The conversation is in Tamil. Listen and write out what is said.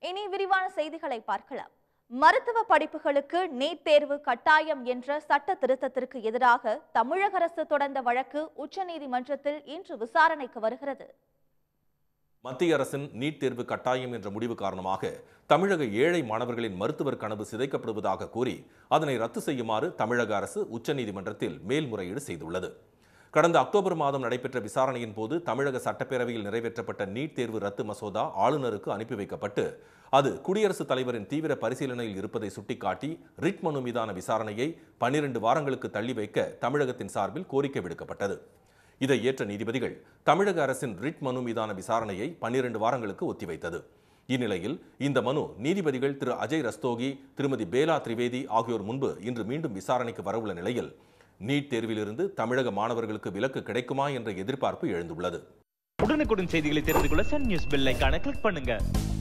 இனி விரிவான செய்திகளை பார்க்கலாம் மருத்துவ படிப்புகளுக்கு நீட் தேர்வு கட்டாயம் என்ற சட்ட திருத்தத்திற்கு எதிராக தமிழக அரசு தொடர்ந்த வழக்கு உச்சநீதிமன்றத்தில் இன்று விசாரணைக்கு வருகிறது மத்திய அரசின் நீட் தேர்வு கட்டாயம் என்ற முடிவு காரணமாக தமிழக ஏழை மாணவர்களின் மருத்துவர் கனவு சிதைக்கப்படுவதாக கூறி அதனை ரத்து செய்யுமாறு தமிழக அரசு உச்சநீதிமன்றத்தில் மேல்முறையீடு செய்துள்ளது கடந்த அக்டோபர் மாதம் நடைபெற்ற விசாரணையின் போது தமிழக சட்டப்பேரவையில் நிறைவேற்றப்பட்ட நீட் தேர்வு ரத்து மசோதா ஆளுநருக்கு அனுப்பி வைக்கப்பட்டு அது குடியரசுத் தலைவரின் தீவிர பரிசீலனையில் இருப்பதை சுட்டிக்காட்டி ரிட் மனு மீதான விசாரணையை பன்னிரண்டு வாரங்களுக்கு தள்ளி வைக்க தமிழகத்தின் சார்பில் கோரிக்கை விடுக்கப்பட்டது இதை ஏற்ற நீதிபதிகள் தமிழக அரசின் ரிட் மனு மீதான விசாரணையை பன்னிரண்டு வாரங்களுக்கு ஒத்திவைத்தது இந்நிலையில் இந்த மனு நீதிபதிகள் திரு அஜய் ரஸ்தோகி திருமதி பேலா திரிவேதி ஆகியோர் முன்பு இன்று மீண்டும் விசாரணைக்கு வரவுள்ள நிலையில் நீட் தேர்விலிருந்து தமிழக மாணவர்களுக்கு விலக்கு கிடைக்குமா என்ற எதிர்பார்ப்பு எழுந்துள்ளது உடனுக்குடன் செய்திகளை தெரிந்து கொள்ள சன் நியூஸ் பெல் ஐகானை கிளிக் பண்ணுங்க